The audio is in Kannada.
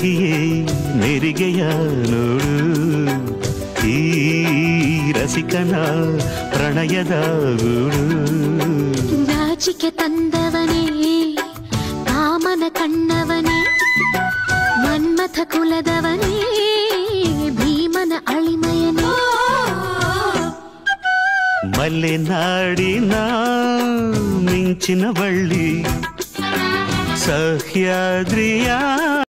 ಸಖಿಯೇ ನೆರಿಗೆಯ ನೋಡು ಈ ರಸಿಕನ ಪ್ರಣಯದ ಗೂಡು ನಾಚಿಕೆ ತಂದವನೇ ಕಾಮನ ಕಣ್ಣವನೇ ಮನ್ಮಥ ಕುಲದವನೇ ಭೀಮನ ಅಳಿಮಯನೇ ಮಲೆನಾಡಿನ ಮಿಂಚಿನ ಬಳ್ಳಿ ಸಹ್ಯಾದ್ರಿಯ